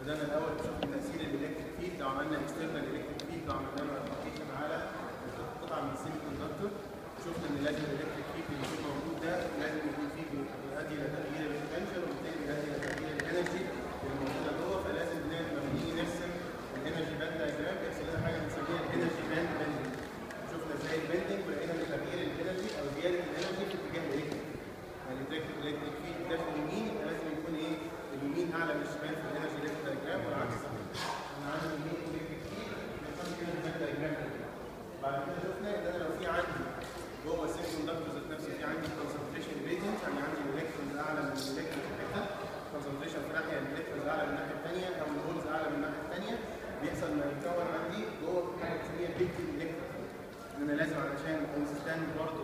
بدانا الاول نشوف تاثير الالكتريك فيلد لو عملنا اكسترنال الكتريك فيلد لو عملنا له ابلكيشن على قطعه من السيمي كوندكتور شفنا ان لازم الالكتريك فيلد اللي يكون موجود ده لازم يكون فيه بيؤدي الى تغيير البوتنشال وبالتالي بيؤدي الى تغيير الانرجي اللي موجوده جوه فلازم لما بنيجي نرسم الانرجي باند دايجرام بيحصل لنا حاجه بنسميها الانرجي باند بندنج شفنا ازاي البندنج ولقينا ان تغيير الانرجي او زياده الانرجي في اتجاه الالكتريك يعني الالكتريك الالكتريك فيلد ده في اليمين يبقى لازم يكون ايه اليمين اعلى من الشمال في الانرجي ليفت دايجرام والعكس انا عندي اليمين الالكتريك فيلد بيحصل كده الباند دايجرام بعد كده شفنا ان انا لو في عندي جوه السيمي كوندكتور ذات نفسه في عندي كونسنتريشن ريتنج يعني عندي الالكترونز اعلى من الالكترون في حته كونسنتريشن في ناحيه الالكترونز اعلى من الناحيه الثانيه او الهولز اعلى من الناحيه الثانيه بيحصل ما يتكون عندي جوه حاجه بنسميها بيت الالكترون ان انا لازم علشان اكونسستنت برضه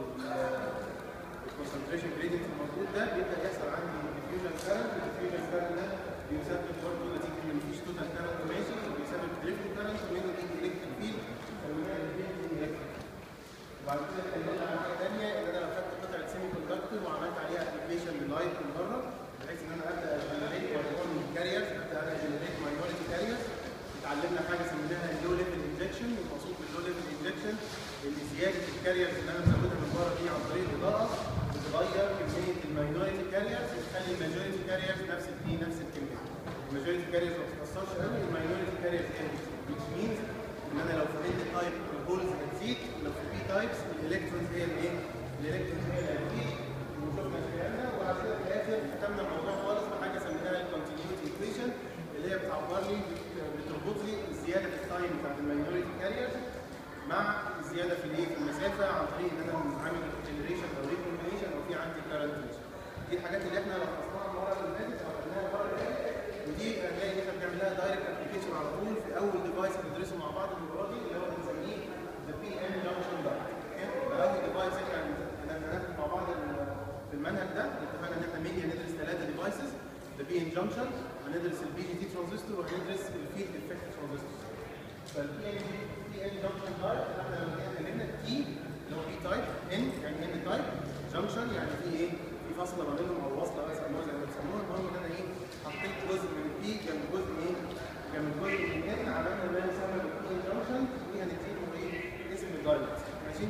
الكونسنتريشن جريدنت الموجود ده بيبدا يحصل عندي ديفيوجن كارنت الديفيوجن كارنت ده بيسبب برضه نتيجه ان مفيش توتال كارنت ماشي بيسبب دريفت كارنت ومنه دي الكتريك فيلد فبنلاقي البيت الالكتريك وبعد كده اتكلمنا عن حاجه ثانيه ان انا لو خدت قطعه سيمي كوندكتور وعملت عليها ابلكيشن للايت من بره بحيث ان انا ابدا اجنريت ماينورتي كاريرز ابدا اجنريت ماينورتي كاريرز اتعلمنا حاجه سميناها اللو ليفل انجكشن والمقصود باللو ليفل انجكشن ان زياده الكاريرز اللي انا مزودها من بره دي عن طريق الاضاءه بتغير كميه الماينورتي كاريرز وتخلي الماجورتي كاريرز نفس دي نفس الكميه الماجورتي كاريرز ما بتتاثرش قوي الماينورتي كاريرز هي which means ان انا لو في ان تايب الهولز هتزيد ولو في بي تايبس الالكترونز هي الايه؟ الالكترونز هي اللي هتزيد وشفنا كلامنا وبعد كده في الاخر ختمنا الموضوع خالص بحاجه سميناها الكونتينيوتي ايكويشن اللي هي بتعبر لي بتربط لي الزياده في التايم بتاعت الماينورتي كاريرز مع الزياده في الايه؟ في المسافه عن طريق ان انا عامل اكسلريشن او ريكومبينيشن او في عندي كارنت دي الحاجات اللي احنا لخصناها المره اللي فاتت او خدناها المره اللي فاتت ودي هنلاقي ان احنا بنعمل لها دايركت ابلكيشن على طول في اول ديفايس هندرسه مع بعض المره دي اللي هو بنسميه ذا بي ام جانكشن دايت اول ديفايس احنا هناخد مع بعض في المنهج ده اتفقنا ان احنا ميديا ندرس ثلاثه ديفايسز ذا بي ام جانكشن هندرس البي جي تي ترانزستور وهندرس الفيلد افكت ترانزستور فالبي ام بي ام جانكشن دايت احنا لما جينا اتكلمنا تي اللي هو بي تايب ان يعني ان تايب جانكشن يعني في ايه؟ في فاصله ما بينهم او وصله بقى يسموها زي ما بيسموها المهم ان انا ايه؟ حطيت جزء من البي جنب جزء ايه؟ جنب جزء من ان عملنا ما يسمى بالبي جانكشن وهنديله ايه؟ اسم الدايت ماشي؟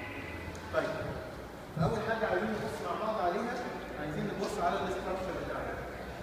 طيب اول حاجه عايزين نبص مع بعض عليها عايزين نبص على الاستراكشر بتاعنا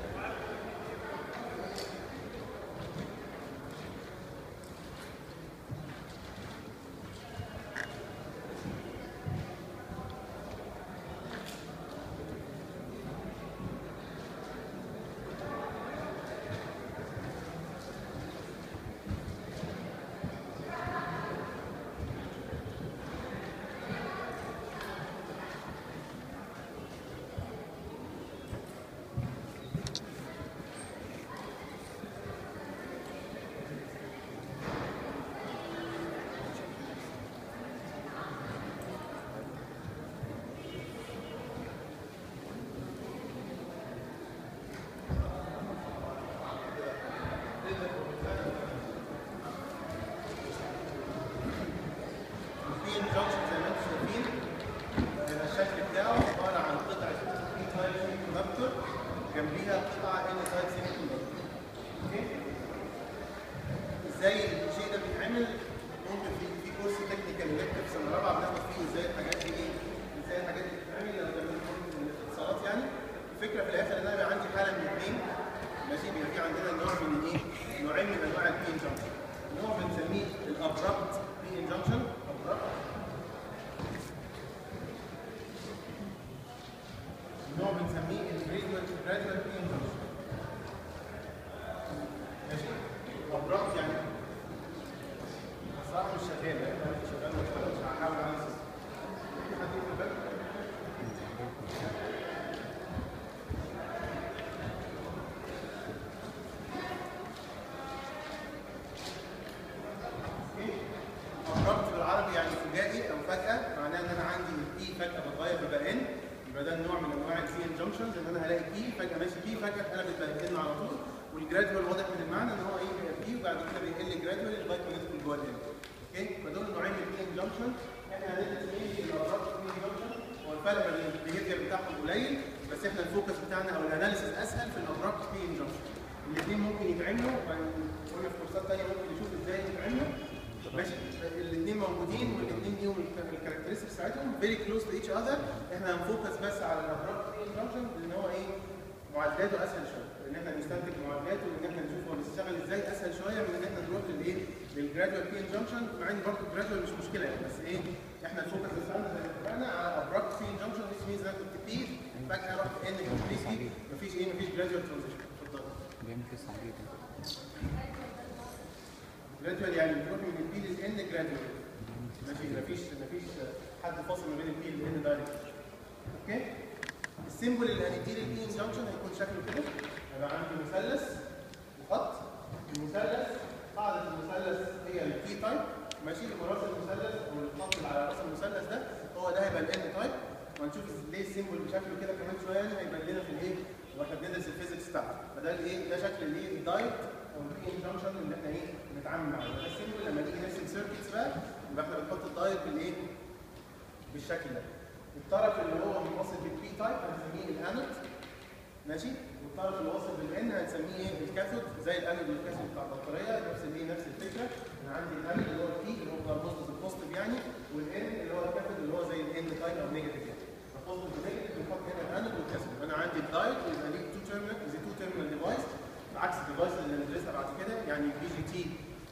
والجرادوال واضح من المعنى ان هو ايه بيبقى بي وبعد كده بيقل جرادوال لغايه ما ندخل جوه الان اوكي فدول نوعين من البي جانكشن احنا هندرس ايه الابراج البي جانكشن هو الفرق بين البيهيفير بتاعهم قليل بس احنا الفوكس بتاعنا او الاناليسيس اسهل في الابراج بي جانكشن الاثنين ممكن يتعملوا قلنا في كورسات ثانيه ممكن نشوف ازاي يتعملوا ماشي الاثنين موجودين والاثنين ليهم الكاركترستكس بتاعتهم فيري كلوز تو ايتش اذر احنا هنفوكس بس على الابراكت جانكشن لان هو ايه معادلاته اسهل شويه ان احنا نستنتج معادلاته وان احنا نشوف هو بيشتغل ازاي اسهل شويه من ان احنا نروح للايه للجرادوال بي جانكشن مع ان برضه الجرادوال مش مشكله يعني بس ايه احنا الفوكس بتاعنا زي ما اتفقنا على ابراكت بي جانكشن which means انا كنت بي فجاه رحت ان كومبليتلي مفيش ايه مفيش جرادوال ترانزيشن اتفضل بيعمل كده عملية جرادوال يعني بتروح من البي للان جرادوال ماشي مفيش مفيش حد فاصل ما بين البي والان دايركت اوكي السيمبل اللي هنديه للبي جانكشن هيكون شكله كده هيبقى عندي مثلث وخط المثلث قاعده المثلث هي البي تايب ماشي وراس المثلث او الخط اللي على راس المثلث ده هو ده هيبقى الان تايب وهنشوف ليه السيمبل بشكله كده كمان شويه يعني هيبان لنا في الايه واحنا بندرس الفيزيكس بتاعته فده الايه ده شكل الايه الدايت او البي جانكشن اللي احنا ايه بنتعامل معاه ده السيمبل لما نيجي نرسم سيركتس بقى يبقى احنا بنحط الدايت بالايه بالشكل ده الطرف اللي هو منفصل بالبي تايب هنسميه الانود ماشي والطرف اللي واصل بالان هنسميه ايه الكاثود زي الانود والكاثود بتاع البطاريه نفس الايه نفس الفكره انا عندي الانود اللي هو البي اللي هو بتاع البوزيتيف البوزيتيف يعني والان اللي هو الكاثود اللي هو زي الان تايب او نيجاتيف يعني البوزيتيف ونيجاتيف بنحط هنا الانود والكاثود انا عندي الدايت ويبقى ليه تو تيرمينال زي تو تيرمينال ديفايس عكس الديفايس اللي هندرسها بعد كده يعني البي جي تي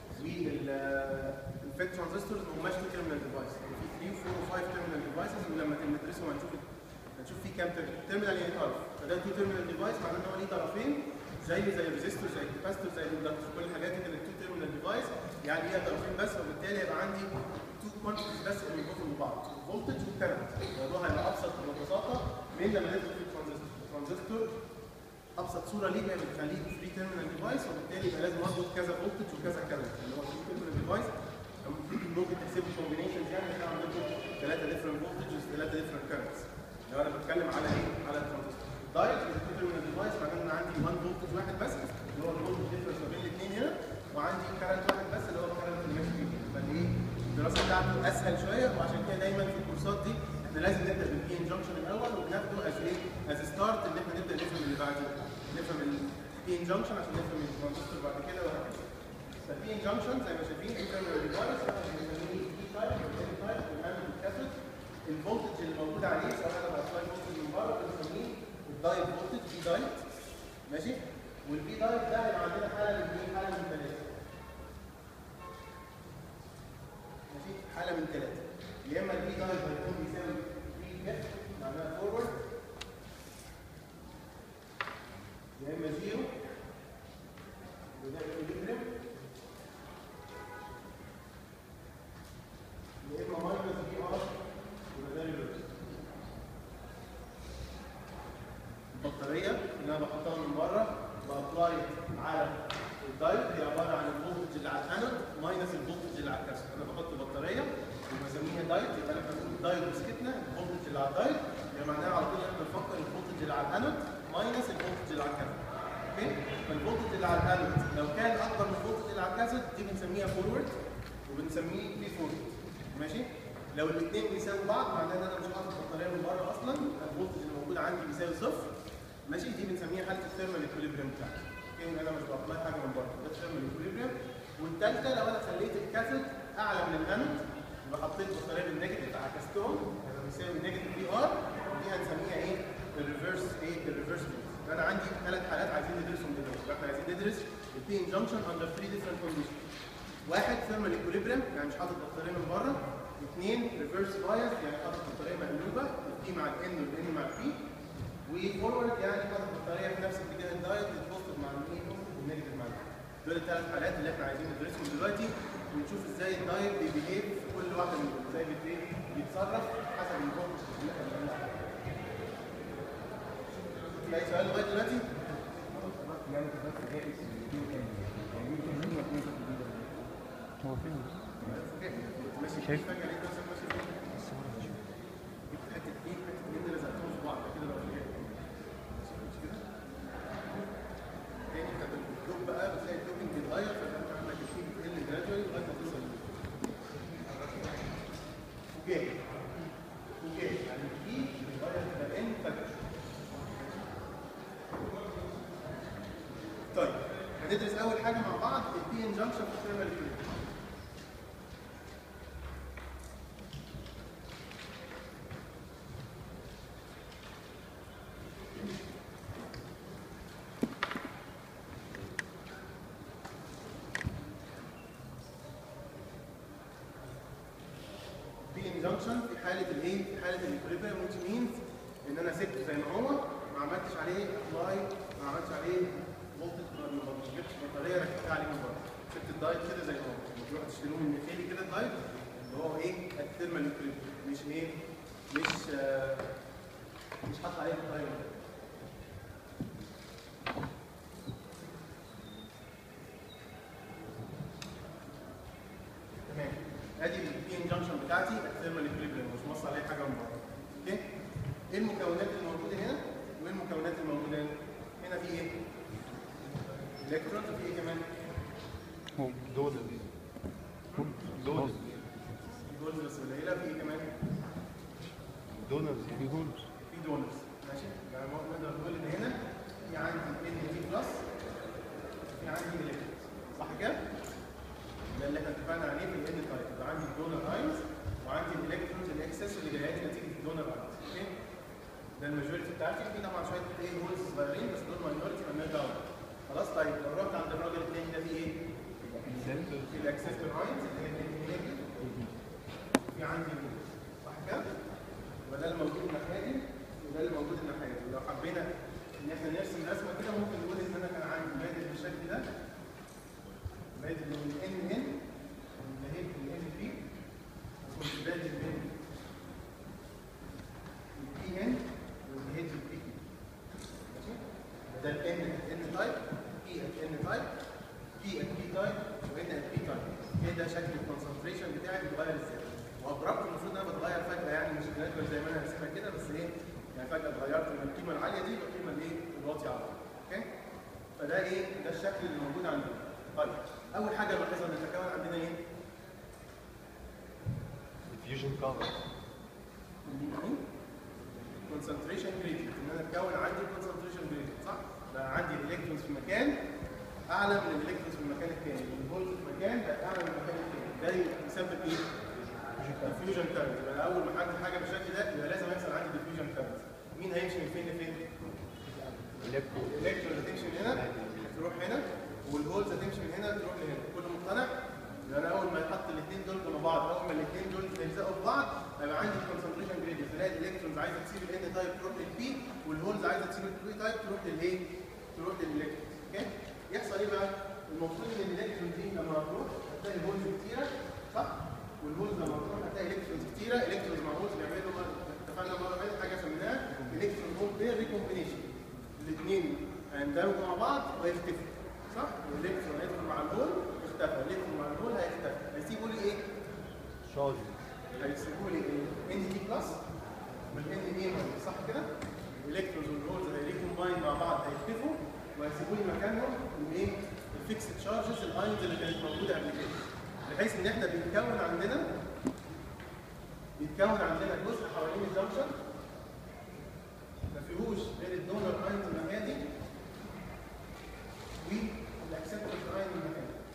والفيت ترانزستورز ما هماش تو تيرمينال ديفايس في 3 و 4 و 5 تيرمينال ديفايسز ولما ندرسهم هنشوف هنشوف في كام تيرمينال يعني طرف فده تو تيرمينال ديفايس معناه ان هو ليه طرفين زي زي الريزيستور زي الكاباستور زي الاندكتور كل الحاجات دي كانت تو تيرمينال ديفايس يعني ليها طرفين بس وبالتالي هيبقى عندي تو كوانتيتيز بس اللي بيربطوا ببعض فولتج وكرنت الموضوع هيبقى ابسط ببساطه من لما ندخل في الترانزستور الترانزستور ابسط صوره ليه هي بتخليه 3 تيرمينال ديفايس وبالتالي يبقى لازم اربط كذا فولتج وكذا كرنت اللي هو 3 تيرمينال ديفايس ممكن تحسبوا كومبينيشنز يعني احنا عندكم ثلاثه ديفرنت فولتجز ثلاثه ديفرنت كرنتس لو انا بتكلم على ايه؟ على الترانزستور دايركت التيرمينال ديفايس معناه ان عندي 1 فولتج واحد بس اللي هو الفولتج ديفرنس ما بين الاثنين هنا وعندي كرنت واحد بس اللي هو الكرنت اللي ماشي فيه فالايه؟ الدراسه بتاعته اسهل شويه وعشان كده دايما في الكورسات دي احنا لازم نبدا بالبي ان جنكشن الاول وبناخده از ايه؟ از ستارت ان احنا نبدا نفهم اللي بعديه نفهم البي ان جنكشن عشان نفهم الترانزستور بعد كده وهكذا فالبي ان جنكشن زي ما شايفين التيرمينال ديفايس بنسميه بي تايب والان تايب والان والكاثود الفولتج اللي موجود عليه سواء انا بأبلاي فولتج من بره بنسميه الدايت فولتج بي دايت ماشي والبي دايت ده هيبقى عندنا حاله من ايه؟ حاله من ثلاثه ماشي حاله من ثلاثه يا اما البي دايت هيكون بيساوي بي ليفت معناها فورورد يا اما زيرو وده اكوليبريم يا اما ماينس بي ار وده ريفرس البطاريه اللي انا بحطها من بره بابلاي على الدايت هي عباره عن الفولتج اللي على الانود ماينس الفولتج اللي على الكاثود انا بحط بطاريه وبسميها دايت يبقى احنا بنقول دايت وسكتنا الفولتج اللي على الدايت يبقى معناها على طول احنا بنفكر الفولتج اللي على الانود ماينس الفولتج اللي على الكاثود اوكي فالفولتج اللي على الانود لو كان اكبر من الفولتج اللي على الكاثود دي بنسميها فورورد وبنسميه بي فورورد ماشي لو الاثنين بيساووا بعض معناه ان انا مش حاطط بطاريه من بره اصلا الفولتج اللي موجود عندي بيساوي صفر ماشي دي بنسميها حاله الثيرمال اكوليبريم بتاعتي اوكي ان انا مش بطلع حاجه من بره ده الثيرمال اكوليبريم والثالثه لو انا خليت الكاثود اعلى من الانود يبقى حطيت بطاريه بالنيجاتيف عكستهم هيبقى بيساوي نيجاتيف بي ار ودي هنسميها ايه؟ الريفرس ايه؟ الريفرس فيز انا عندي ثلاث حالات عايزين ندرسهم دلوقتي يبقى احنا عايزين ندرس البي ان جنكشن اندر 3 ديفرنت كونديشن واحد ثيرمال اكوليبريم يعني مش حاطط بطاريه من بره اثنين ريفرس بايس يعني حاطط بطاريه مقلوبه البي مع الان والان مع البي وفورورد يعني حاطط بطاريه في نفس اتجاه الدايت البوزيتيف مع الايه والنيجاتيف مع البي دول الثلاث حالات اللي احنا عايزين ندرسهم دلوقتي ونشوف ازاي الدايت بيبيهيف في كل واحده منهم ازاي بيبي- بيتصرف حسب الفولتج اللي احنا بنعمله في اي سؤال لغايه دلوقتي؟ يعني بس جائز يمكن يعني يمكن مين يكون في الجديد هو فين؟ ماشي شايف؟ فجاه لقيت نفسك ماشي فين؟ جبت حته اثنين حته اثنين دول لزقتهم في بعض كده لو رجعت مش كده؟ تاني انت بالدوب بقى بتلاقي الدوبنج بيتغير فانت عندك الكي بتقل جرادوالي لغايه ما توصل اوكي اوكي يعني الكي بيتغير تبقى ان فجاه طيب هندرس اول حاجه مع بعض البي ان جنكشن في الثيرمال اكويليبريم في انجنكشن في حاله الايه؟ في حاله الاكوليبريم which means ان انا سبته زي ما هو ما عملتش عليه ابلاي ما عملتش عليه فولتج ما جبتش بطاريه ركبتها عليه من بره سبت الدايت كده زي ما هو تروحوا تشتروه من ميخيلي كده الدايت اللي هو ايه؟ الثيرمال اكوليبريم مش ايه؟ مش آه مش حاطط عليه بطاريه ولا حاجة. تمام ادي البي ان جنكشن بتاعتي الثيرمال اكوليبريم مش موصل عليه حاجه من بره اوكي ايه المكونات الموجوده هنا وايه المكونات الموجوده هنا هنا في ايه الكترونز وفي ايه كمان هم دول دول في دونز بس قليله في ايه كمان دونرز في دول في دونرز ماشي يعني ممكن نقدر نقول ان هنا في عندي ان تي بلس في عندي الكترونز صح كده ده اللي احنا اتفقنا عليه في الان تايب يبقى عندي الدونر اينز وعندي الالكترونز الاكسس اللي جايه لي نتيجه الدونر اينز اوكي ده الماجوريتي بتاعتي في طبعا شويه ايه هولز صغيرين بس دول ماينورتي مالناش دعوه خلاص طيب لو رحت عند الراجل التاني ده في ايه؟ في الاكسس اينز اللي هي النيجاتيف في عندي الهولز صح كده؟ يبقى ده اللي موجود الناحيه دي وده اللي موجود الناحيه دي ولو حبينا ان احنا نرسم رسمه كده ممكن نقول ان انا كان عندي بادئ بالشكل ده بادئ من ان ان وانتهيت من ان بي وكنت بادئ من البي ان وانتهيت بالبي كي ماشي ده الان ان تايب بي ات ان تايب بي ات بي تايب وان ات بي تايب كده شكل الكونسنتريشن بتاعي بيتغير ازاي وابرقت المفروض ان انا بتغير فجاه يعني مش جرادوال زي ما انا راسمها كده بس ايه يعني فجاه اتغيرت من القيمه العاليه دي للقيمه الايه الواطيه على طول اوكي فده ايه ده الشكل اللي موجود عندنا طيب اول حاجه نلاحظها ان التكون عندنا ايه ديفيوجن كفر كونسنتريشن جريدينت ان انا اتكون عندي كونسنتريشن جريدينت صح؟ بقى عندي الالكترونز في مكان اعلى من الالكترونز في المكان الثاني والفولت في مكان بقى اعلى من المكان الثاني ده يسبب ايه؟ ديفيوجن كارنت يبقى اول ما احدد حاجه بالشكل ده يبقى لازم يحصل عندي ديفيوجن كارنت مين هيمشي من فين لفين؟ الالكترون هتمشي من هنا تروح هنا والهولز هتمشي من هنا تروح لهنا كله مقتنع؟ يبقى انا اول ما يحط الاثنين دول جنب بعض اول ما الاثنين دول يلزقوا في بعض هيبقى عندي كونسنتريشن جريدينت الاقي الالكترونز عايزه تسيب الان تايب تروح للبي والهولز عايزه تسيب البي تايب تروح للايه؟ تروح للالكترون اوكي؟ يحصل ايه بقى؟ المفروض ان الالكترون دي لما تروح هتلاقي هولز كتيره صح؟ والهولز لما تروح هتلاقي الكترونز كتيره الكترونز مع هولز بيعملوا مره اتفقنا مره فاتت حاجه سميناها الكترون هول بير ريكومبينيشن الاثنين هيندمجوا مع بعض ويختفوا صح؟ الالكترون هيدخل مع الهول اختفى الالكترون مع الهول هيختفى هيسيبوا لي ايه؟ شارج هيسيبوا لي ان دي بلس والان اي ماينس صح كده؟ الالكترونز والهولز هيريكومباين مع بعض هيختفوا وهيسيبوا لي مكانهم الايه؟ الفيكس تشارجز الاينز اللي كانت موجوده قبل كده بحيث ان احنا بيتكون عندنا بيتكون عندنا جزء حوالين الجنكشن ما فيهوش غير الدونر اينز الناحيه دي والاكسبتور اينز الناحيه دي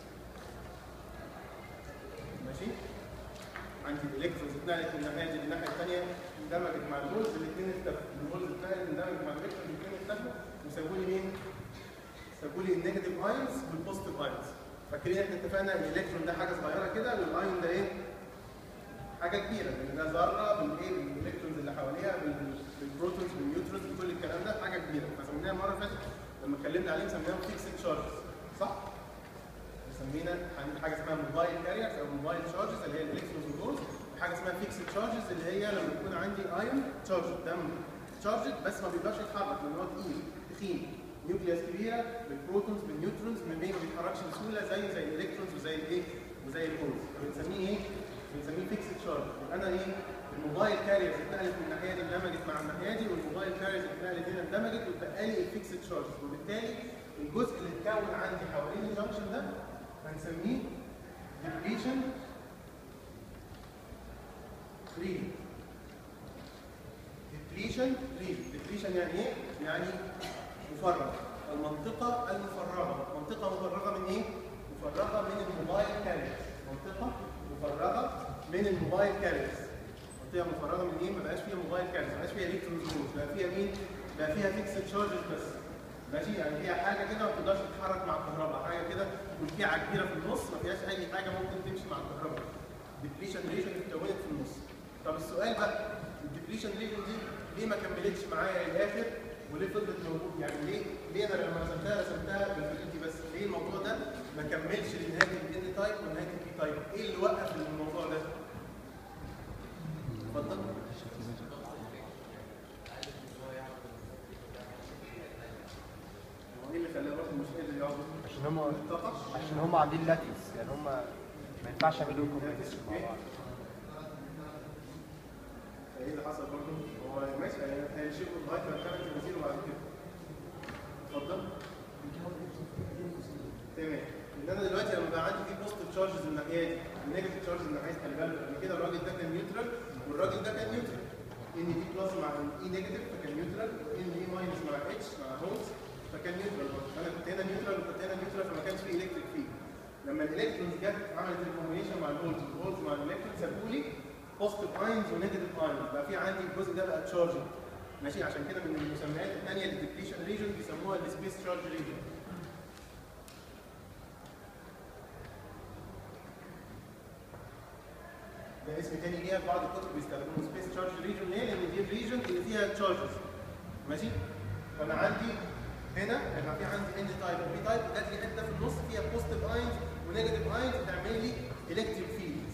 ماشي عندي الالكترونز اتنقلت من الناحيه دي للناحيه الثانيه اندمجت مع الهولز الاثنين اختفوا الهولز اتنقلت اندمجت مع الالكترونز الاثنين اختفوا وسابوا لي مين؟ سابوا لي النيجاتيف اينز والبوزيتيف اينز فاكرين احنا اتفقنا ان الالكترون ده حاجه صغيره كده والاين ده ايه؟ حاجه كبيره لان ده ذره بالايه؟ بالالكترونز اللي حواليها بال- بالبروتونز بالنيوترونز بكل الكلام ده حاجه كبيره فسميناها المره اللي فاتت لما اتكلمنا عليه سميناهم فيكسد تشارجز صح؟ سمينا عندي حاجه اسمها موبايل كاريرز او موبايل تشارجز اللي هي الالكترونز والهولز وحاجه اسمها فيكسد تشارجز اللي هي لما يكون عندي ايون تشارج ده تشارجد بس ما بيقدرش يتحرك لان هو تقيل تخين نيوكليوس كبيره بالبروتونز بالنيوترونز ما بين- ما بيتحركش بسهوله زي زي الالكترونز وزي الايه وزي الهولز بنسميه ايه؟ بنسميه فيكسد تشارج يبقى انا ايه؟ الموبايل كاريرز اتنقلت من الناحيه دي اندمجت مع الناحيه دي والموبايل كاريرز اتنقلت هنا اندمجت واتبقى لي الفيكسد تشارجز وبالتالي الجزء اللي اتكون عندي حوالين الجنكشن ده هنسميه ديبليشن فري ديبليشن فري ديبليشن يعني ايه؟ يعني مفرغ المنطقة المفرغة منطقة موبايل كاريرز منطقه مفرغه من ايه ما بقاش فيها موبايل كاريرز ما بقاش فيها الكترون زونز بقى فيها مين بقى فيها فيكسد تشارجز بس ماشي يعني هي حاجه كده ما تقدرش تتحرك مع الكهرباء حاجه كده والكيعه كبيره في النص ما فيهاش اي حاجه ممكن تمشي مع الكهرباء ديبليشن ريجن اتكونت في النص طب السؤال بقى الديبليشن ريجن دي ليه ما كملتش معايا للاخر وليه فضلت موجود يعني ليه ليه انا لما رسمتها رسمتها بالفيديو بس ليه الموضوع ده ما كملش لنهايه الان تايب ونهايه البي تايب ايه اللي وقف الموضوع ده اتفضل هو ايه اللي خلاه برضه مش قادر يقعد عشان هم الطاقه عشان هم عاملين لاتيس يعني هم ما ينفعش يعملوا كومبيتيشن مع بعض ايه اللي حصل برضه؟ هو ماشي هيشيلوا لغايه ما كانت تنزيل وبعد كده. اتفضل. تمام. ان انا دلوقتي لما بقى عندي في بوزيتيف تشارجز الناحيه دي النيجاتيف تشارجز الناحيه دي خلي بالك قبل كده الراجل ده كان نيوترال والراجل ده كان نيوترال. ان دي بلس مع اي نيجاتيف فكان نيوترال وان دي ماينس مع اتش مع هولز فكان نيوترال برضه. انا كنت هنا نيوترال وكنت هنا نيوترال فما كانش في الكتريك فيه. لما الالكترونز جت عملت الكومبينيشن مع الهولز والهولز مع الالكترون سابوا لي بوزيتيف اينز ونيجاتيف اينز بقى في عندي الجزء ده بقى تشارجد ماشي عشان كده من المسميات الثانيه للديبليشن ريجن بيسموها السبيس تشارج ريجن ده اسم تاني ليها في بعض الكتب بيستخدموا سبيس تشارج ريجن ليه؟ لان دي الريجن اللي فيها تشارجز ماشي؟ فانا عندي هنا هيبقى في عندي ان تايب وبي تايب وجات لي حته في النص فيها بوزيتيف اينز ونيجاتيف اينز تعمل لي الكتريك فيلد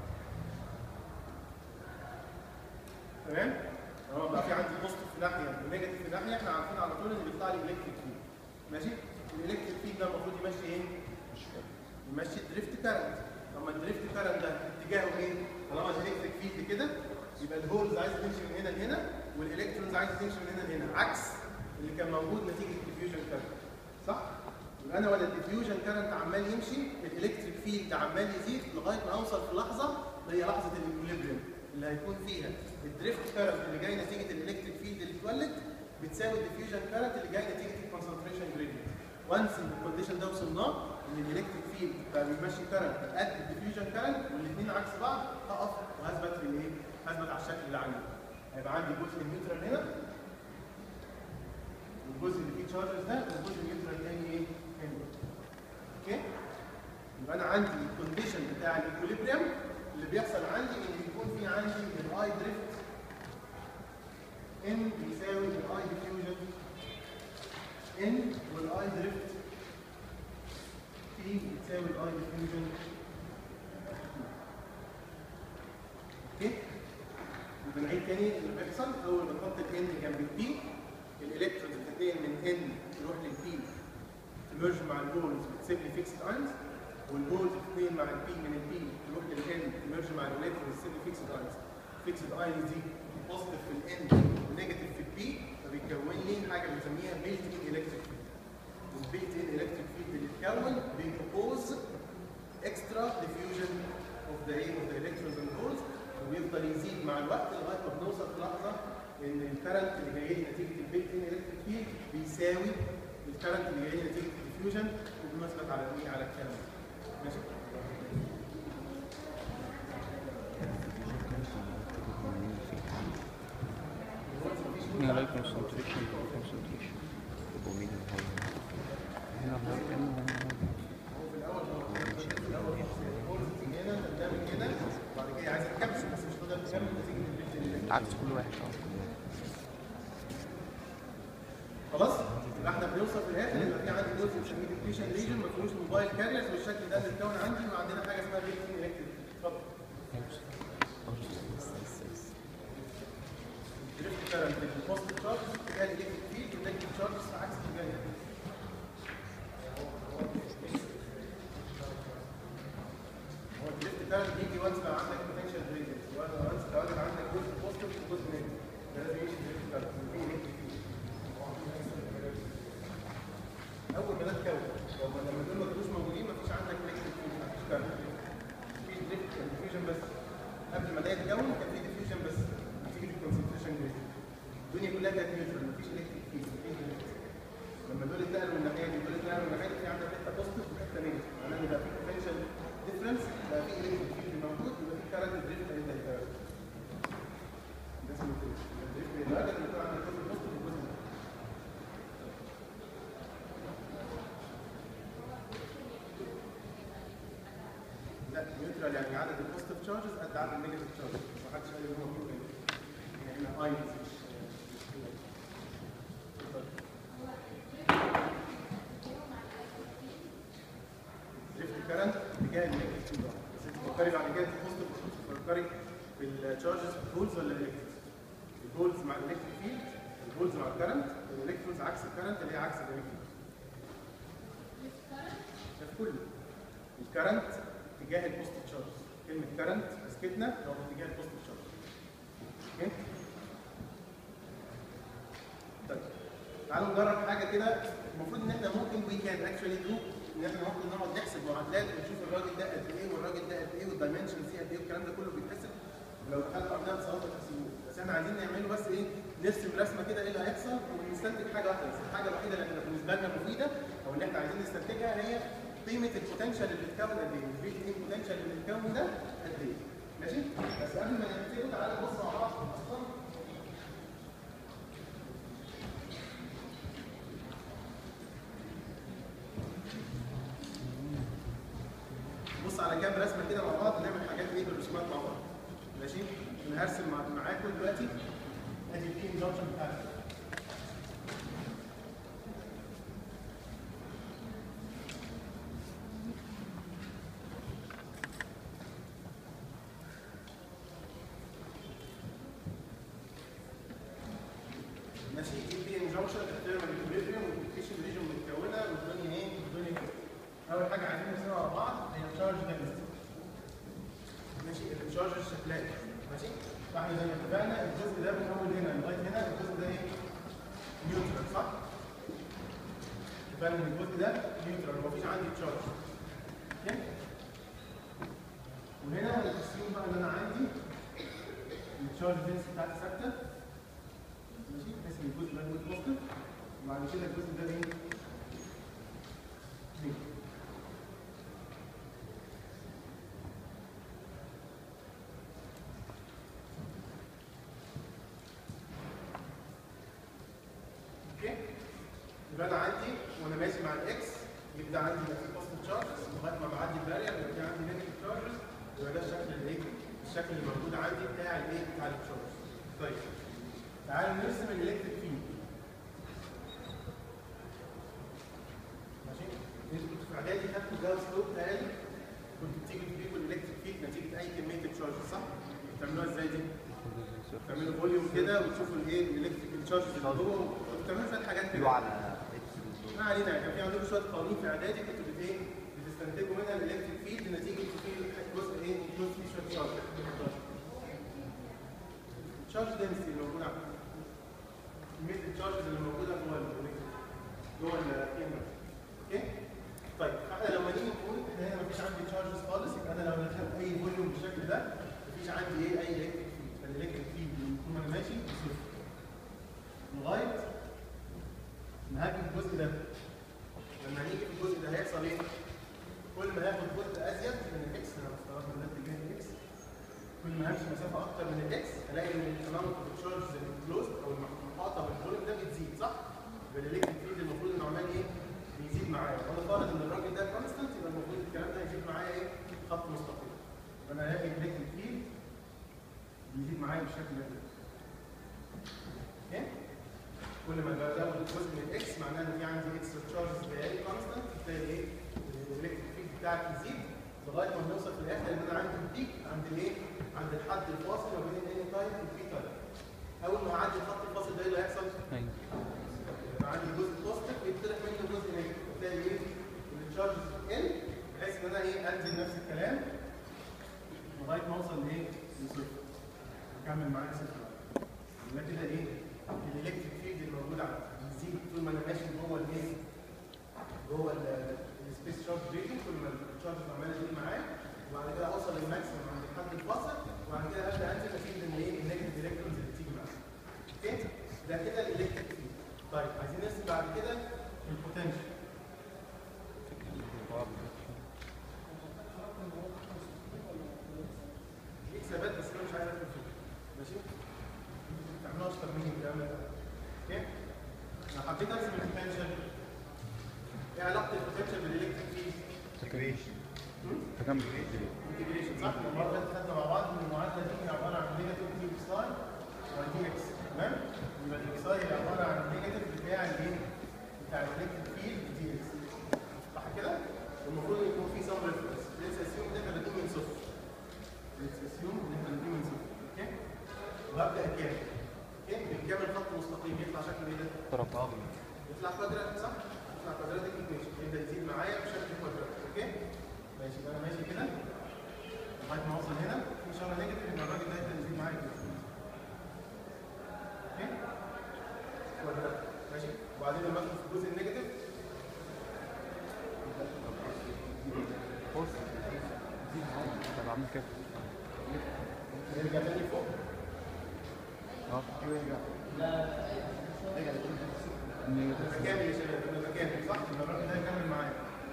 تمام؟ اه بقى في عندي بوزيتيف في ناحيه ونيجاتيف في ناحيه احنا عارفين على طول ان بيطلع لي الكتريك فيلد ماشي؟ الالكتريك فيلد ده المفروض يمشي ايه؟ يمشي الدريفت كارنت طب ما الدريفت كارنت ده اتجاهه ايه؟ طالما الالكتريك فيلد كده يبقى الهولز عايزه تمشي من هنا لهنا والالكترونز عايزه تمشي من هنا لهنا عكس اللي كان موجود نتيجه الديفيوجن كارنت صح؟ يبقى انا ولا الديفيوجن كارنت عمال يمشي الالكتريك فيلد عمال يزيد لغايه ما اوصل في لحظه اللي هي لحظه الاكوليبريم اللي هيكون فيها الدريفت كارنت اللي جاي نتيجه الالكتريك فيلد اللي اتولد بتساوي الديفيوجن كارنت اللي جاي نتيجه الكونسنتريشن جريدينت وانس الكونديشن ده وصلناه ان الالكتريك فيلد بقى بيمشي كارنت قد الديفيوجن كارنت والاثنين عكس بعض هقف وهثبت في الايه؟ هثبت على الشكل اللي عندي هيبقى عندي جزء النيوترال هنا والجزء اللي فيه تشارجز ده والجزء النيوترال الثاني ايه؟ هنا اوكي؟ يبقى انا عندي الكونديشن بتاع الايكوليبريم اللي بيحصل عندي ان بيكون في عندي الاي دريفت ان بيساوي الاي ديفيوجن ان والاي دريفت بي بتساوي الاي ديفيوجن اوكي؟ يبقى نعيد تاني اللي بيحصل اول ما نحط الان جنب البي الالكترونز بتتنقل من ان تروح للبي تمرج مع الهولز بتسيب لي فيكسد اينز والهولز بتتنقل مع البي من البي تروح للان تمرج مع الالكترونز تسيب لي فيكسد اينز فيكسد اينز دي بوزيتيف في الان ونيجاتيف في البي فبيكون لي حاجه بنسميها بيلت ان الكتريك فيلد والبيلت ان الكتريك فيلد اللي اتكون بيبوز اكسترا ديفيوجن اوف ذا ايه اوف ذا الكترونز اند هولز وبيفضل يزيد مع الوقت لغايه ما بنوصل في لحظه ان الكرنت اللي جاي لي نتيجه البيلت ان الكتريك فيلد بيساوي الكرنت اللي جاي لي نتيجه الديفيوجن وبنثبت على ايه على الكلام ده. ماشي هنا لايك كونسنتريشن كونسنتريشن ومين الهاي هنا الهاي ان وهنا هنا قدام كده وبعد كده عايز تكمل بس مش هتقدر تكمل نتيجه البيلت ان الكتريك عكس كل واحد اه خلاص يبقى احنا بنوصل في الاخر يبقى في عندي جزء بنسميه ديبليشن ريجن ما فيهوش موبايل كاريرز بالشكل ده اللي اتكون عندي وعندنا حاجه اسمها بيلت ان الكتريك اتفضل دريفت كارنت البوزيتيف تشارج اتجاه الالكتريك فيلد والنيجاتيف تشارج في عكس اتجاه هو الدريفت كارنت بيجي وانس لو عندك بوتنشال جريدينت وانس لو عندك جزء بوزيتيف وجزء نيجاتيف ده لازم يمشي دريفت كارنت في الكتريك فيلد اول ما ده اتكون لو ما- لما دول ما كانوش موجودين مفيش عندك الكتريك فيلد مفيش كارنت في دريفت ديفيوجن بس لا نيوترال يعني عدد البوزيتيف تشارجز قد عدد النيجاتيف تشارجز ما حدش قال ان هو كده يعني احنا ايونز مش دريفت كارنت اتجاه النيجاتيف بس انت تفكري بعد كده البوزيتيف تفكري بالتشارجز البولز ولا الالكترونز البولز مع الالكتريك فيلد البولز مع الكرنت الالكترونز عكس الكرنت اللي هي عكس الالكتريك ده في كله الكرنت اتجاه البوزيتيف تشارج كلمه كرنت مسكتنا لو في اتجاه البوزيتيف تشارج اوكي طيب تعالوا نجرب حاجه كده المفروض ان احنا ممكن وي كان اكشولي دو ان احنا ممكن نقعد نحسب معادلات ونشوف الراجل ده قد ايه والراجل ده قد ايه والدايمنشنز دي قد ايه والكلام ده كله بيتحسب لو دخلت قبلها بصوت تحسبوه بس احنا عايزين نعمله بس ايه نرسم رسمه كده ايه اللي هيحصل ونستنتج حاجه واحده بس الحاجه الوحيده اللي احنا بالنسبه لنا مفيده او اللي احنا عايزين نستنتجها هي قيمه البوتنشال اللي اتكون قد ايه البيت ان بوتنشال اللي اتكون ده قد ايه ماشي بس قبل ما نبتدي تعالى نبص مع بعض اصلا بص على كام رسمه كده مع بعض نعمل حاجات ايه بالرسومات مع بعض ماشي انا هرسم مع- معاكم دلوقتي ادي البين جانكشن بتاعتي ماشي دي البين جانكشن الثيرمال اكويليبريم والكيشن ريجن متكونه والدنيا ايه والدنيا كده اول حاجه عايزين نرسمها مع بعض هي الشارج دنسيتي ماشي الشارج الشكلات ماشي فاحنا زي ما اتفقنا الجزء ده من اول هنا لغايه هنا الجزء ده ايه نيوترال صح اتفقنا ان الجزء ده نيوترال مفيش عندي تشارج اوكي وهنا الاسيوم بقى ان انا عندي التشارج دنسيتي بتاعتي ثابته ماشي اسم الجزء ده جزء بوزيتيف وبعد كده الجزء ده ايه نيجاتيف اوكي يبقى انا عندي وانا ماشي مع الاكس يبدا عندي يبقى في بوزيتيف تشارجز لغايه ما بعدي البارير يبقى في عندي نيجاتيف تشارجز يبقى ده الشكل الايه الشكل اللي موجود عندي بتاع الايه بتاع التشارجز طيب تعالوا نرسم الالكتريك فيلد ماشي انتوا كنتوا في اعدادي خدتوا جاوس لو تهيألي كنتوا بتيجوا تجيبوا الالكتريك فيلد نتيجه اي كميه تشارج صح؟ بتعملوها ازاي دي؟ تعملوا فوليوم كده وتشوفوا الايه الالكتريك تشارج اللي جوه وبتعملوا شويه حاجات كده على ما علينا كان في عندكم شويه قوانين في اعدادي كنتوا بت ايه بتستنتجوا منها الالكتريك فيلد نتيجه في جزء ايه جزء فيه شويه شارج الشارج دنسيتي اللي موجوده عندكم كميه الشارجز اللي موجوده جوه الالكتريك جوه الكاميرا اوكي طيب فاحنا لما نيجي نقول ان هنا مفيش عندي تشارجز خالص يبقى انا لو دخلت اي فوليوم بالشكل ده مفيش عندي ايه اي الكتريك فيلد فالالكتريك فيلد طول ما انا ماشي بصفر لغايه ما هاجي الجزء ده لما هنيجي في الجزء ده هيحصل ايه؟ كل ما هاخد جزء ازيد من الاكس لو افترضنا ده اتجاه الاكس كل ما همشي مسافه اكتر من الاكس الاقي ان الاماونت اوف تشارجز الكلوز او المحاطه بالفوليوم ده بتزيد صح؟ يبقى الالكتريك فيلد المفروض انه عمال ايه؟ بيزيد معايا وانا فارض ان الراجل ده كونستنت يبقى المفروض الكلام ده يزيد معايا ايه؟ خط مستقيم يبقى انا هلاقي الالكتريك فيلد بيزيد معايا بالشكل ده كده. اوكي؟ كل ما بزود جزء من الاكس معناه ان في عندي اكس تشارجز جايه كونستنت تلاقي ايه الالكتريك فيلد بتاعك يزيد لغايه ما نوصل في الاخر ان انا عندي البيك عند الايه؟ عند الحد الفاصل ما بين الان تايب والبي تايب. اول ما اعدي الخط الفاصل ده ايه اللي هيحصل؟ ايوه يبقى عندي جزء بوزيتيف يطلع منه جزء نيجاتيف تلاقي ايه؟ التشارجز تقل بحيث ان انا ايه انزل نفس الكلام لغايه ما اوصل لايه؟ لصفر. اكمل معايا صفر. يبقى كده ايه؟ الالكتريك فيلد الموجود عندي بيزيد طول ما انا ماشي جوه الايه؟ جوه السبيس شارج ريجن كل ما الشارج عماله تزيد معايا وبعد كده اوصل للماكسيمم عند الحد الفاصل وبعد كده ابدا انزل نتيجه ان ايه؟ النيجاتيف الكترونز اللي بتيجي معايا. اوكي؟ ده كده الالكتريك فيلد. طيب عايزين نرسم بعد كده البوتنشال. دي حسابات بس انا مش عايز ادخل فيها. ماشي؟ تعملوها اشطر مني الكلام ده. اوكي؟ لو حبيت ارسم البوتنشال ايه علاقه البوتنشال بالالكتريك فيلد؟ تكريش كمل انتجريشن صح؟ المره اللي خدنا مع بعض ان المعادله دي هي عباره عن نيجاتيف دي اكس لاين ودي اكس تمام؟ يبقى الاكس لاين هي عباره عن النيجاتيف بتاع الايه؟ بتاع الالكتريك فيلد دي اكس صح كده؟ المفروض يكون في سم ريفرنس ليتس اسيوم ان احنا بادئين من صفر ليتس اسيوم ان احنا بادئين من صفر اوكي؟ وهبدا اكمل اوكي؟ بالكامل خط مستقيم يطلع شكله ايه ده؟ طرف يطلع كوادرات صح؟ يطلع كوادراتيك ايكويشن يبدا يزيد معايا بشكل كوادراتيك اوكي؟ ماشي يبقى انا ماشي كده لغايه ما اوصل هنا في اشاره نيجاتيف ان الراجل ده يبدا يزيد معايا كده اوكي؟ كوادراتيك ماشي؟ وبعدين لما ادخل في الجزء النيجاتيف بص طب عامل كده يرجع تاني فوق اه يرجع نيجاتيف مكاني يا شباب يبقى مكاني صح؟ يبقى الراجل ده يكمل معايا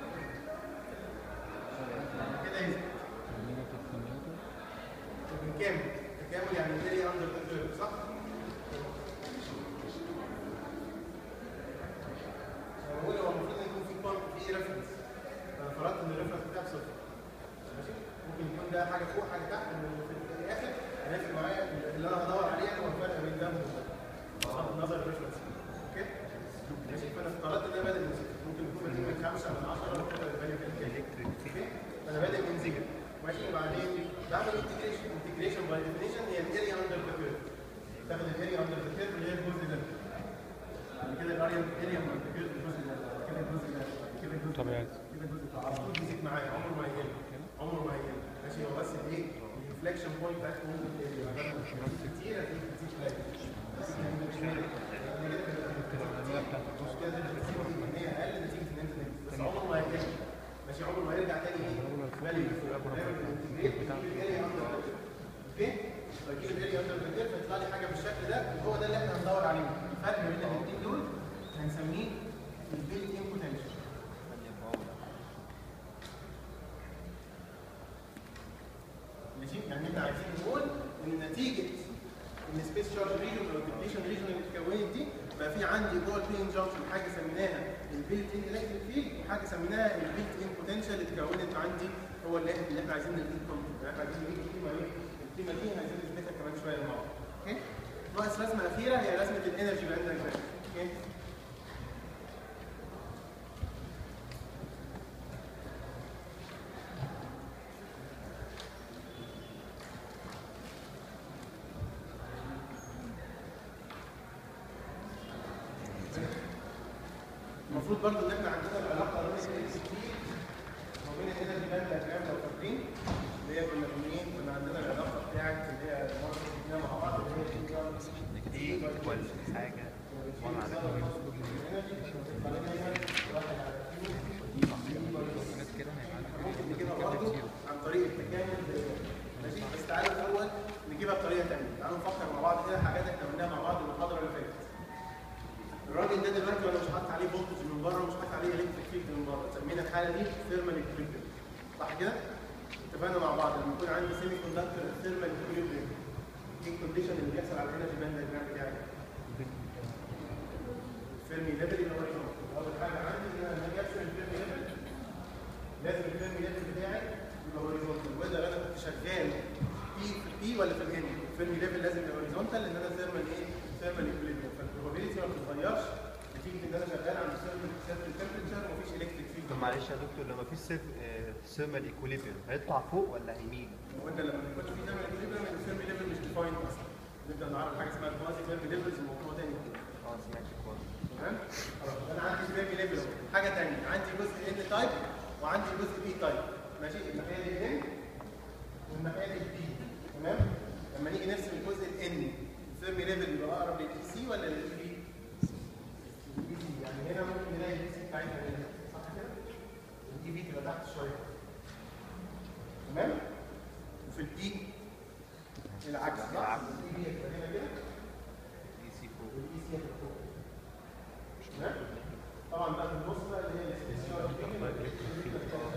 كده يزيد نيجاتيف في نيجاتيف بالكامل تكامل يعني الاريا اندر ذا كيرف صح؟ انا بقول هو المفروض ان يكون في بوينت في ريفرنس انا فرضت ان الريفرنس بتاعك صفر ماشي؟ ممكن يكون ده حاجه فوق حاجه تحت وفي في الاخر هيفرق معايا اللي انا هدور عليه هو الفرق بين ده وده بغض النظر الريفرنس اوكي؟ ماشي فانا افترضت ان انا بادئ من صفر ممكن يكون بادئ من خمسه من 10 ولا كده الفاليو كان كام اوكي؟ انا بادئ من زيرو ماشي وبعدين بعمل انتجريشن انتجريشن باي ديفينيشن هي الاريا اندر ذا كيرف تاخد الاريا اندر ذا كيرف اللي هي الجزء ده بعد كده الاريا الاريا اندر ذا كيرف الجزء ده بعد كده الجزء ده بعد كده الجزء ده طبيعي. كده الجزء ده على طول بيزيد معايا عمره ما يقل عمره ما يقل ماشي هو بس الايه الانفليكشن بوينت بتاعت ممكن كتير هتلاقي كتير شويه بس يعني مش مالك مش كده النتيجه دي ان هي اقل نتيجه ان انت نجم بس عمره ما هيرجع ماشي عمره ما يرجع تاني ايه فاليو اوكي بجيب الاريا اندر ذا فيطلع لي حاجه بالشكل ده هو ده اللي احنا هندور عليه الفرق ما بين الاثنين دول هنسميه البيلت ان بوتنشال ماشي يعني احنا عايزين نقول ان نتيجه ان سبيس شارج ريجن او الديبليشن ريجن اللي اتكونت دي بقى في عندي جوه البين جانكشن حاجه سميناها البيلت ان الكتريك فيلد وحاجه سميناها البيلت ان بوتنشال اللي اتكونت عندي هو اللي احنا اللي احنا عايزين نجيب يعني احنا عايزين نجيب القيمه ايه؟ القيمه دي عايزين نثبتها كمان شويه مع بعض اوكي؟ ناقص رسمه اخيره هي رسمه الانرجي باند دايجرام اوكي؟ المفروض برضو ان احنا عندنا العلاقه بين الاكس وبين الانرجي باند دايجرام لو فاكرين اللي هي كنا بنين كنا عندنا العلاقه بتاعت اللي هي المره اللي شفناها مع بعض اللي هي دي ايكوال حاجه وانا على ممكن نجيبها برضه عن طريق التكامل ماشي بس تعالوا الاول نجيبها بطريقه ثانيه تعالوا نفكر مع بعض كده حاجات احنا قلناها مع بعض المحاضره اللي فاتت الراجل ده دلوقتي وانا مش حاطط عليه فولتج من بره ومش حاطط عليه الكتريك فيلد من بره سمينا الحاله دي ثيرمال اكويليبريم صح كده؟ اتفقنا مع بعض لما يكون عندي سيمي كوندكتور ثيرمال اكويليبريم ايه الكونديشن اللي بيحصل على الانرجي باند دايجرام بتاعي؟ الفيرمي ليفل يبقى هوريزونتال اول حاجه عندي ان انا لما اجي ارسم الفيرمي ليفل لازم الفيرمي ليفل بتاعي يبقى هوريزونتال وده انا كنت شغال بي في البي ولا في الان الفيرمي ليفل لازم يبقى هوريزونتال لان انا ثيرمال ايه ثيرمال اكويليبريم فالبروبابيلتي ما بتتغيرش نتيجه ان انا شغال عند سيرفل تمبرتشر ومفيش الكتريك فيلد طب معلش يا دكتور لما في سيرمال ايكوليبيوم هيطلع فوق ولا هيميل؟ وقلنا لما يكون في ثيرمال اكويليبريم الفيرمي ليفل مش ديفايند اصلا نبدا نعرف حاجه اسمها كوازي فيرمي ليفلز وموضوع تاني اه سمعت كويس تمام خلاص انا عندي فيرمي ليفل اهو حاجه ثانيه عندي جزء ان تايب وعندي جزء بي تايب ماشي الناحيه دي ان والناحيه دي بي تمام لما نيجي نرسم الجزء الان الفيرمي ليفل يبقى اقرب للاي سي ولا للاي بي؟ الاي سي يعني هنا ممكن نلاقي الاي سي بتاعتنا هنا صح كده؟ الاي بي تبقى تحت شويه تمام؟ وفي البي العكس صح؟ الاي بي هتبقى هنا كده دي سي فوق والاي سي هتبقى فوق تمام؟ طبعا بقى في النص بقى اللي هي السبيشال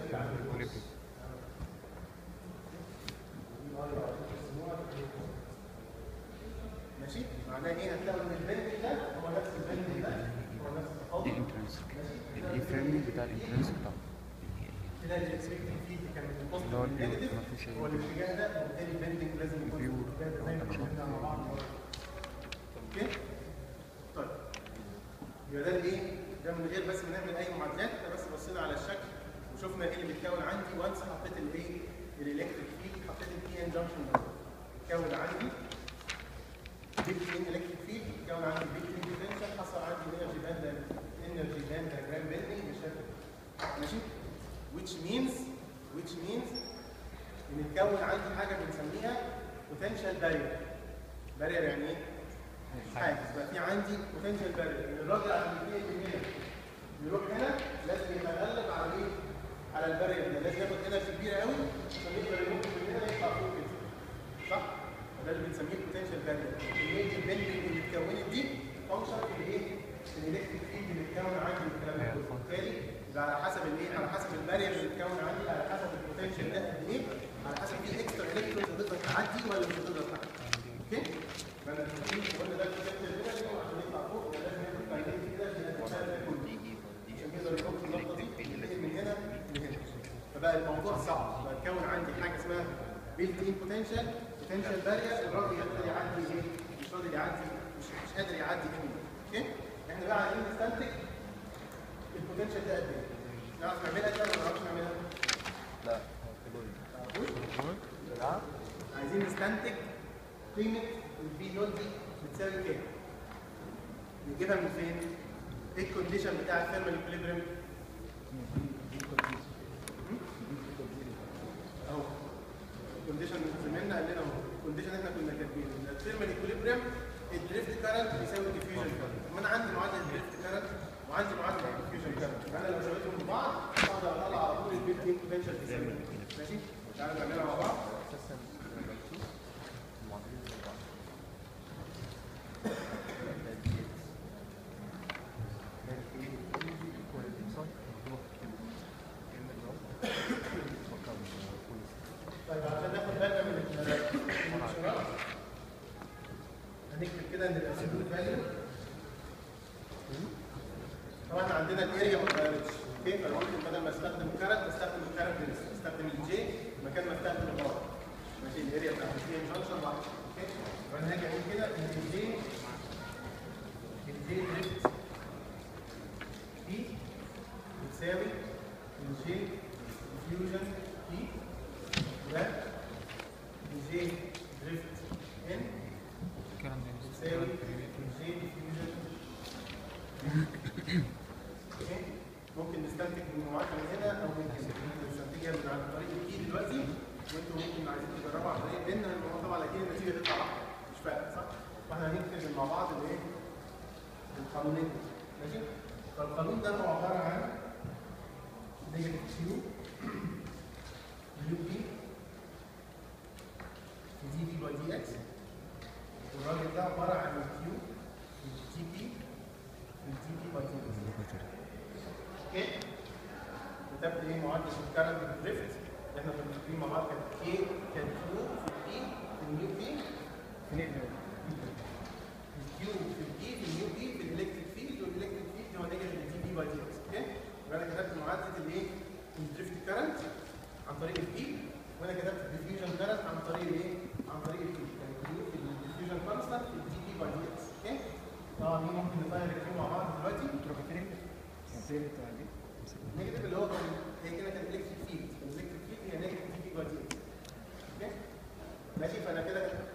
ماشي معناه ايه هتلاقوا ان البند ده هو نفس البند ده هو نفس دي التفاضل الانترنسك الاي فيرمي بتاع الانترنسك طبعا كده الالكتريك فيلد كان من البوزيتيف اللي هو البيور، للنيجاتيف مفيش أي هو الاتجاه ده وبالتالي البندنج لازم يكون في البيور الاتجاه ده زي ما اتفقنا مع بعض اوكي طيب يبقى ده الايه؟ ده من غير بس ما نعمل اي معادلات احنا بس بصينا على الشكل وشفنا ايه اللي بيتكون عندي وانس حطيت الايه؟ الالكتريك فيلد حطيت البي ان جانكشن ده اتكون عندي بيج ان الكتريك فيلد اتكون عندي بيج ان بوتنشال حصل عندي انرجي باند انرجي باند دايجرام بيلدينج بالشكل ده. ماشي؟ which means which means ان اتكون عندي حاجه بنسميها potential barrier barrier يعني ايه؟ حاجز بقى في عندي potential barrier ان الراجل عشان ينتقل من هنا يروح هنا لازم يتغلب على ايه؟ على البارير ده لازم ياخد انرجي كبيره قوي عشان يقدر ينط من هنا يطلع فوق كده صح؟ فده اللي بنسميه potential barrier كميه البندنج اللي اتكونت دي فانكشن في الايه؟ في الالكتريك فيلد اللي اتكون عندي والكلام ده كله بالتالي ده على حسب الايه؟ على حسب البارير اللي اتكون عندي على حسب البوتنشال ده قد ايه؟ على حسب في اكسترا الكترونز هتقدر تعدي ولا مش هتقدر تعدي اوكي؟ فانا التكنيك قلنا ده البوتنشال ده عشان يطلع فوق ده لازم ياخد كارنيه كده عشان يتشال ده كله عشان كده يحط النقطه دي ينتقل من هنا لهنا فبقى الموضوع صعب بقى اتكون عندي حاجه اسمها بيلت ان بوتنشال بوتنشال بارير الراجل يقدر يعدي ايه؟ مش راجل يعدي مش مش قادر يعدي منه اوكي؟ احنا بقى عايزين نستنتج البوتنشال ده قد ايه؟ نعرف نعملها كده ولا ما نعرفش نعملها؟ لا تعرفوش؟ عايزين نستنتج قيمة البي نوت دي بتساوي كام؟ نجيبها من فين؟ ايه الكونديشن بتاع الثيرمال اكوليبريم؟ اهو الكونديشن زميلنا قال لنا اهو الكونديشن احنا كنا كاتبينه ان الثيرمال اكوليبريم الدريفت كارنت بيساوي الديفيوجن كارنت طب ما انا عندي معادله الدريفت كارنت وعندي معادله الديفيوجن كارنت فانا لو سويتهم ببعض اقدر اطلع على طول البيت ان بوتنشال تساوي ماشي؟ تعالوا نعملها مع بعض طيب عشان ناخد بالنا من ال- من الاشارات هنكتب كده ان الابسولوت فاليو طبعا احنا عندنا الاريا ما اتغيرتش اوكي فانا ممكن بدل ما استخدم كارت استخدم الكارت استخدم الجي مكان ما استخدم الار ماشي الاريا بتاعت الجي جانكشن واحده اوكي فانا هاجي اقول كده ان الجي الجي دريفت بي بتساوي الجي ديفيوجن بي ده الجي دريفت ان الكلام ده بتساوي الجي ديفيوجن اوكي ممكن نستنتج من المعادله من هنا او من هنا ممكن نستنتجها من عن طريق الكي دلوقتي وانتوا ممكن عايزين تجربوا عن طريق بينا لان هو طبعا اكيد النتيجه تطلع واحده مش فارقه صح؟ فاحنا هنكتب مع بعض الايه؟ القانونين دول ماشي؟ فالقانون ده هو عباره عن نيجاتيف كيو يو بي في دي بي باي دي اكس والراجل ده عباره عن الكيو في التي بي في التي بي باي دي اكس اوكي كتبت ايه معادله الكارنت دريفت اللي احنا كنا كاتبين مع بعض كانت كي كان كيو في البي في النيو بي الكيو في البي في النيو بي في الالكتريك فيلد والالكتريك فيلد هو نيجاتيف دي بي باي دي اكس اوكي يبقى انا كتبت معادله الايه؟ الدريفت كارنت عن طريق البي وانا كتبت الديفيوجن كارنت عن طريق الايه؟ عن طريق البي يعني الكيو في الديفيوجن كونستانت في الدي بي باي دي اكس اوكي طبعا مين ممكن نطير الكيو مع بعض دلوقتي النيجاتيف اللي هو كان هي كده كانت الكتريك فيلد الالكتريك فيلد هي نيجاتيف دي بي باي دي اكس اوكي ماشي فانا كده